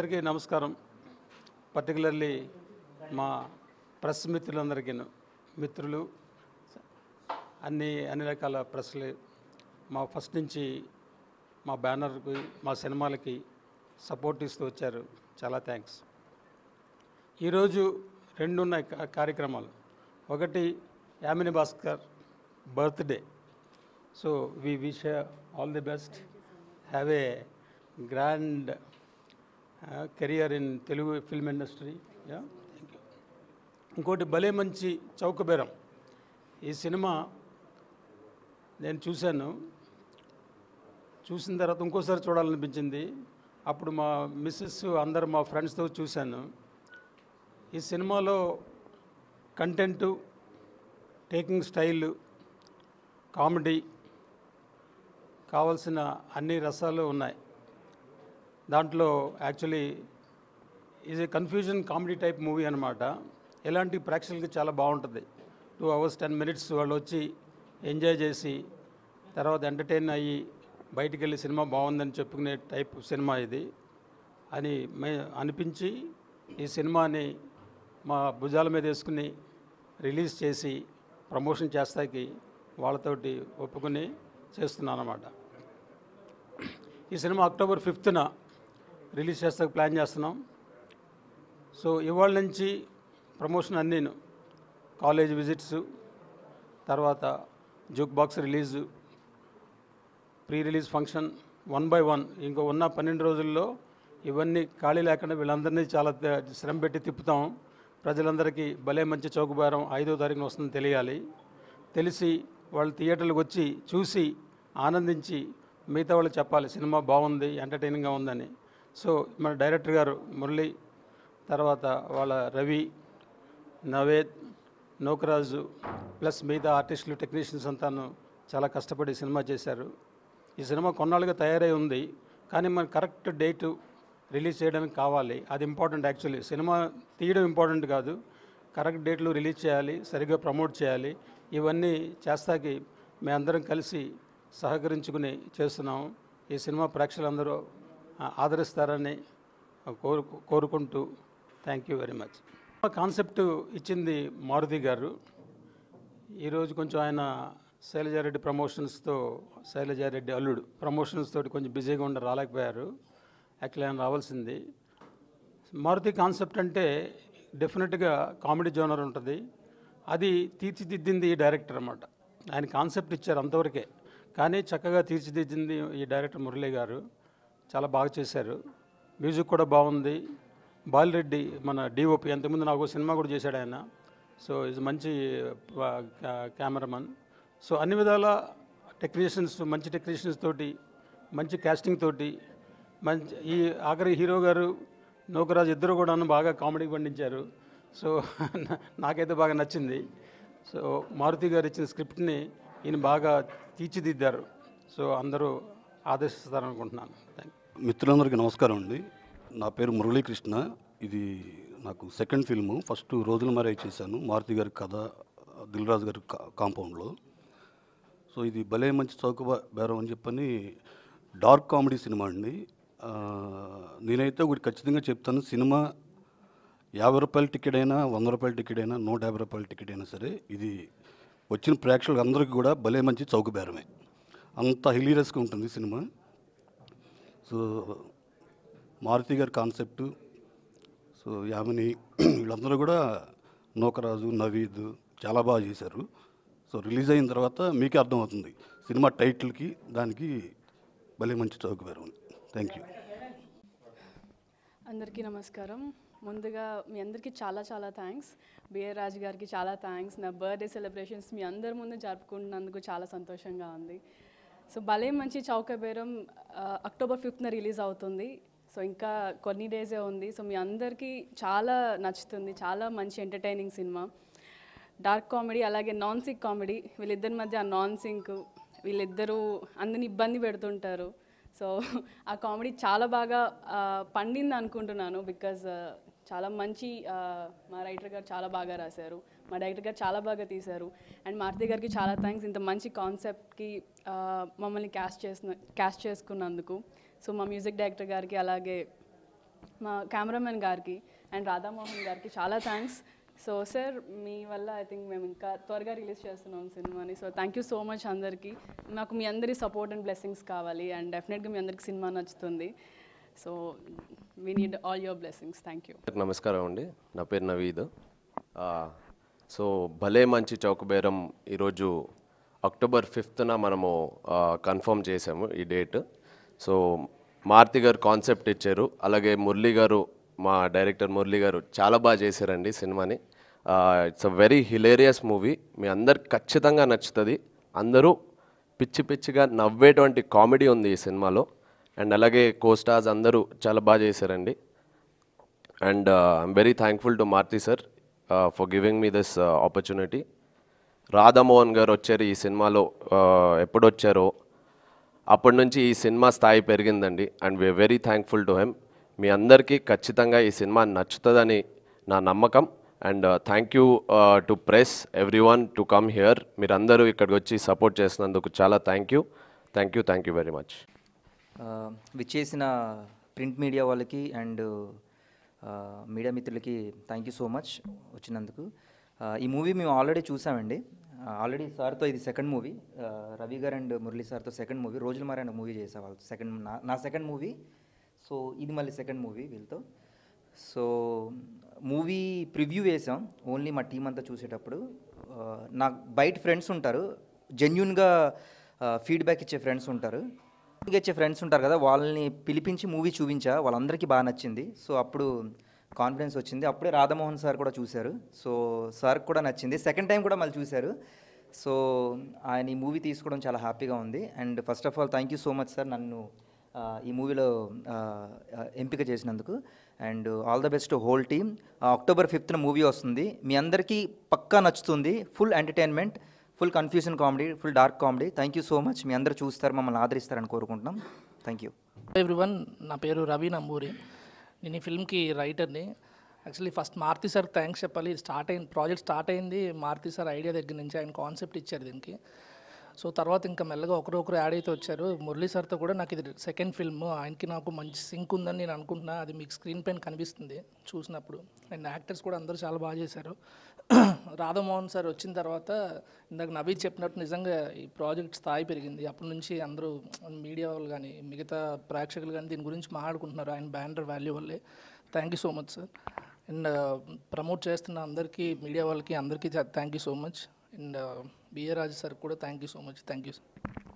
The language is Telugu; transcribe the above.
అందరికీ నమస్కారం పర్టికులర్లీ మా ప్రెస్ మిత్రులందరికీ మిత్రులు అన్ని అన్ని రకాల ప్రెస్లు మా ఫస్ట్ నుంచి మా బ్యానర్కి మా సినిమాలకి సపోర్ట్ ఇస్తూ వచ్చారు చాలా థ్యాంక్స్ ఈరోజు రెండు ఉన్నాయి కా- కార్యక్రమాలు ఒకటి Yamini Bhaskar birthday so we wish all the best have a grand career in Telugu film industry yeah thank you ఇంకోటి భలే మంచి చౌకబేరం ఈ సినిమా నేను చూశాను చూసిన తర్వాత ఇంకోసారి చూడాలనిపించింది అప్పుడు మా మిస్సెస్ అందరు మా ఫ్రెండ్స్తో చూశాను ఈ సినిమాలో కంటెంటు టేకింగ్ స్టైల్ కామెడీ కావాల్సిన అన్ని రసాలు ఉన్నాయి దాంట్లో actually is a confusion comedy type movie అనమాట ఎలాంటి ప్రేక్షకులకి చాలా బాగుంటుంది టూ అవర్స్ టెన్ మినిట్స్ వాళ్ళు వచ్చి ఎంజాయ్ చేసి తర్వాత ఎంటర్టైన్ అయ్యి బయటికి వెళ్ళి సినిమా బాగుందని చెప్పుకునే టైప్ సినిమా ఇది అని మే అనిపించి ఈ సినిమాని మా భుజాల మీద వేసుకుని రిలీజ్ చేసి ప్రమోషన్ చేస్తాకి వాళ్ళతోటి ఒప్పుకుని చేస్తున్నాను అన్నమాట ఈ సినిమా అక్టోబర్ ఫిఫ్త్న రిలీజ్ చేస్తాక ప్లాన్ చేస్తున్నాం సో ఇవాళ నుంచి ప్రమోషన్ అన్నీను కాలేజ్ విజిట్స్ తర్వాత jukebox release pre release function one by one ఇంకో ఉన్న పన్నెండు రోజుల్లో ఇవన్నీ ఖాళీ లేకుండా వీళ్ళందరినీ చాలా త- శ్రమ పెట్టి తిప్పుతాం ప్రజలందరికీ భలే మంచి చౌకబారం ఐదో తారీఖున వస్తుందని తెలియాలి తెలిసి వాళ్ళు థియేటర్లకు వచ్చి చూసి ఆనందించి మిగతా వాళ్ళు చెప్పాలి సినిమా బాగుంది ఎంటర్టైనింగ్గా ఉందని సో మన డైరెక్టర్ గారు మురళి తర్వాత వాళ్ళ రవి నవేద్ నోకరాజు ప్లస్ మిగతా ఆర్టిస్టులు టెక్నీషియన్స్ అంతాను చాలా కష్టపడి సినిమా చేశారు ఈ సినిమా కొన్నాళ్ళుగా తయారై ఉంది కానీ మన కరెక్ట్ డేటు రిలీజ్ చేయడానికి కావాలి అది ఇంపార్టెంట్ యాక్చువల్లీ సినిమా తీయడం ఇంపార్టెంట్ కాదు కరెక్ట్ డేట్లో రిలీజ్ చేయాలి సరిగ్గా ప్రమోట్ చేయాలి ఇవన్నీ చేస్తాకి మేమందరం కలిసి సహకరించుకుని చేస్తున్నాం ఈ సినిమా ప్రేక్షకులందరూ ఆ, ఆదరిస్తారని కోరు కోరుకుంటూ thank you very much concept ఇచ్చింది మారుతి గారు ఈరోజు కొంచెం ఆయన శైలజారెడ్డి ప్రమోషన్స్తో శైలజారెడ్డి అల్లుడు ప్రమోషన్స్ తోటి కొంచెం బిజీగా ఉండి రాలేకపోయారు యాక్చువల్లీ ఆయన రావాల్సింది మారుతి కాన్సెప్ట్ అంటే డెఫినెట్గా కామెడీ జోనర్ ఉంటుంది అది తీర్చిదిద్దింది ఈ డైరెక్టర్ అన్నమాట ఆయన కాన్సెప్ట్ ఇచ్చారు అంతవరకే కానీ చక్కగా తీర్చిదిద్దింది ఈ డైరెక్టర్ మురళి గారు చాలా బాగా చేశారు మ్యూజిక్ కూడా బాగుంది బాలిరెడ్డి మన డిఓపి అంతకుముందు నాకు ఒక సినిమా కూడా చేశాడు ఆయన సో ఇది మంచి కెమెరామన్ సో అన్ని విధాల టెక్నీషియన్స్ మంచి టెక్నీషియన్స్ తోటి మంచి కాస్టింగ్ తోటి మంచి ఈ ఆఖరి హీరో గారు నౌకరాజు ఇద్దరు కూడా బాగా కామెడీ పండించారు సో నా- నాకైతే బాగా నచ్చింది సో మారుతి గారు ఇచ్చిన స్క్రిప్ట్ని ఈయన బాగా తీర్చిదిద్దారు సో అందరూ ఆదర్శిస్తారనుకుంటున్నాను థ్యాంక్ మిత్రులందరికీ నమస్కారం అండి నా పేరు మురళీకృష్ణ ఇది నాకు సెకండ్ ఫిల్ము ఫస్ట్ రోజుల మరే చేశాను మారుతి గారి కథ దిల్రాజు గారి కా- కాంపౌండ్లో సో ఇది భలే మంచి చౌక బ- బేరం అని చెప్పని డార్క్ కామెడీ సినిమా అండి ఆ, నేనైతే ఒకటి ఖచ్చితంగా చెప్తాను సినిమా యాభై రూపాయల టికెట్ అయినా వంద రూపాయల టికెట్ అయినా నూట యాభై రూపాయల టికెట్ అయినా సరే ఇది వచ్చిన ప్రేక్షకులకు అందరికీ కూడా భలే మంచి చౌక బేరమే అంత హిలీరియస్గా ఉంటుంది సినిమా సో మారుతి గారి కాన్సెప్ట్ సో యామిని వీళ్ళందరూ కూడా నూకరాజు నవీద్ చాలా బాగా చేశారు సో రిలీజ్ అయిన తర్వాత మీకే అర్థమవుతుంది సినిమా టైటిల్కి దానికి భలే మంచి చౌక పేరు ఉంది థ్యాంక్ యూ అందరికీ నమస్కారం ముందుగా మీ అందరికీ చాలా చాలా థ్యాంక్స్ బిఆర్ రాజు గారికి చాలా థ్యాంక్స్ నా బర్త్డే సెలబ్రేషన్స్ మీ అందరి ముందు జరుపుకుంటున్నందుకు చాలా సంతోషంగా ఉంది సో భలే మంచి చౌక బేరం ఆ, అక్టోబర్ ఫిఫ్త్న రిలీజ్ అవుతుంది సో ఇంకా కొన్ని డేసే ఉంది సో మీ అందరికీ చాలా నచ్చుతుంది చాలా మంచి ఎంటర్టైనింగ్ సినిమా డార్క్ కామెడీ అలాగే నాన్ సింక్ కామెడీ వీళ్ళిద్దరి మధ్య ఆ నాన్ సింక్ వీళ్ళిద్దరూ అందరిని ఇబ్బంది పెడుతుంటారు సో ఆ కామెడీ చాలా బాగా ఆ, పండింది అనుకుంటున్నాను బికాజ్ చాలా మంచి ఆ, మా రైటర్ గారు చాలా బాగా రాశారు మా డైరెక్టర్ గారు చాలా బాగా తీశారు అండ్ మారుతి గారికి చాలా థ్యాంక్స్ ఇంత మంచి కాన్సెప్ట్కి మమ్మల్ని క్యాస్ట్ చేసిన క్యాస్ట్ చేసుకున్నందుకు సో మా మ్యూజిక్ డైరెక్టర్ గారికి అలాగే మా కెమెరామెన్ గారికి అండ్ రాధామోహన్ గారికి చాలా థ్యాంక్స్ సో సార్ మీ వల్ల ఐ థింక్ మేము ఇంకా త్వరగా రిలీజ్ చేస్తున్నాం సినిమాని so thank you so much అందరికీ నాకు మీ అందరి సపోర్ట్ అండ్ బ్లెస్సింగ్స్ కావాలి అండ్ డెఫినెట్గా మీ అందరికి సినిమా నచ్చుతుంది so we need all your blessings thank you అందరికి నమస్కారం అండి నా పేరు నవీద్ ఆ, సో భలే మంచి చౌకబేరం ఈరోజు అక్టోబర్ ఫిఫ్త్న మనము కన్ఫర్మ్ చేసాము ఈ డేట్ సో మారుతి గారు కాన్సెప్ట్ ఇచ్చారు అలాగే మురళీ గారు మా డైరెక్టర్ మురళీ గారు చాలా బాగా చేశారండి సినిమాని it's a very hilarious movie మీ అందరికి ఖచ్చితంగా నచ్చుతుంది అందరూ పిచ్చి పిచ్చిగా నవ్వేటువంటి కామెడీ ఉంది ఈ సినిమాలో అండ్ అలాగే కోస్టార్స్ అందరూ చాలా బాగా చేశారండి and I'm very thankful to Maruthi sir for giving me this opportunity Radhamohan garu వచ్చారు ఈ సినిమాలో uh, ఎప్పుడు వచ్చారో అప్పటి నుంచి ఈ సినిమా స్థాయి పెరిగిందండి and we are very thankful to him మీ అందరికీ ఖచ్చితంగా ఈ సినిమా నచ్చుతుందని నా నమ్మకం and thank you to press everyone to come here మీరందరూ ఇక్కడికి వచ్చి సపోర్ట్ చేసినందుకు చాలా thank you thank you thank you very much ఆ, విచ్చేసిన ప్రింట్ మీడియా వాళ్ళకి అండ్ ఆ, మీడియా మిత్రులకి థ్యాంక్ యూ సో మచ్ వచ్చినందుకు ఆ, ఈ మూవీ మేము ఆల్రెడీ చూసామండి ఆల్రెడీ సార్తో ఇది సెకండ్ మూవీ రవి గారు అండ్ మురళీ సార్తో సెకండ్ మూవీ రోజుల మారైన మూవీ చేసా వాళ్ళు సెకండ్ నా నా సెకండ్ మూవీ సో ఇది మళ్ళీ సెకండ్ మూవీ వీళ్ళతో సో మూవీ ప్రివ్యూ వేసాం ఓన్లీ మా టీం అంతా చూసేటప్పుడు ఆ, నాకు బయట ఫ్రెండ్స్ ఉంటారు జెన్యున్గా ఫీడ్బ్యాక్ ఇచ్చే ఫ్రెండ్స్ ఉంటారు ఫీడ్బ్యాక్ ఇచ్చే ఫ్రెండ్స్ ఉంటారు కదా వాళ్ళని పిలిపించి మూవీ చూపించా వాళ్ళందరికీ బాగా నచ్చింది సో అప్పుడు కాన్ఫిడెన్స్ వచ్చింది అప్పుడే రాధామోహన్ సార్ కూడా చూశారు సో సార్ కూడా నచ్చింది సెకండ్ టైం కూడా మళ్ళీ చూశారు సో ఆయన ఈ మూవీ తీసుకోవడం చాలా హ్యాపీగా ఉంది and first of all thank you so much sir నన్ను ఆ, ఈ మూవీలో ఆ, ఆ, ఎంపిక చేసినందుకు and all the best whole team October ఫిఫ్త్న మూవీ వస్తుంది మీ అందరికీ పక్కా నచ్చుతుంది full entertainment full confusion comedy full dark comedy thank you so much మీ అందరూ చూస్తారు మమ్మల్ని ఆదరిస్తారని కోరుకుంటున్నాం థ్యాంక్ యూ ఎవ్రీవన్ నా పేరు రవి నంబూరి నేను ఈ ఫిల్మ్కి రైటర్ని actually first Maruthi sir thanks చెప్పాలి స్టార్ట్ అయింది ప్రాజెక్ట్ స్టార్ట్ అయింది మారుతి సార్ ఐడియా దగ్గర నుంచి ఆయన కాన్సెప్ట్ ఇచ్చారు దీనికి సో తర్వాత ఇంకా మెల్లగా ఒకరు ఒకరు యాడ్ అయితే వచ్చారు మురళీ సార్తో కూడా నాకు ఇది సెకండ్ ఫిల్మ్ ఆయనకి నాకు మంచి సింక్ ఉందని నేను అనుకుంటున్నా అది మీకు స్క్రీన్ పైన కనిపిస్తుంది చూసినప్పుడు అండ్ యాక్టర్స్ కూడా అందరూ చాలా బాగా చేశారు రాధామోహన్ సార్ వచ్చిన తర్వాత ఇందాక నవీద్ చెప్పినట్టు నిజంగా ఈ ప్రాజెక్ట్ స్థాయి పెరిగింది అప్పటి నుంచి అందరూ మీడియా వాళ్ళు కానీ మిగతా ప్రేక్షకులు కానీ దీని గురించి మాట్లాడుకుంటున్నారు ఆయన బ్యానర్ వాల్యూ వల్లే thank you so much sir and promote చేస్తున్న అందరికీ మీడియా వాళ్ళకి అందరికీ thank you so much and B A Raju sir కూడా thank you so much thank you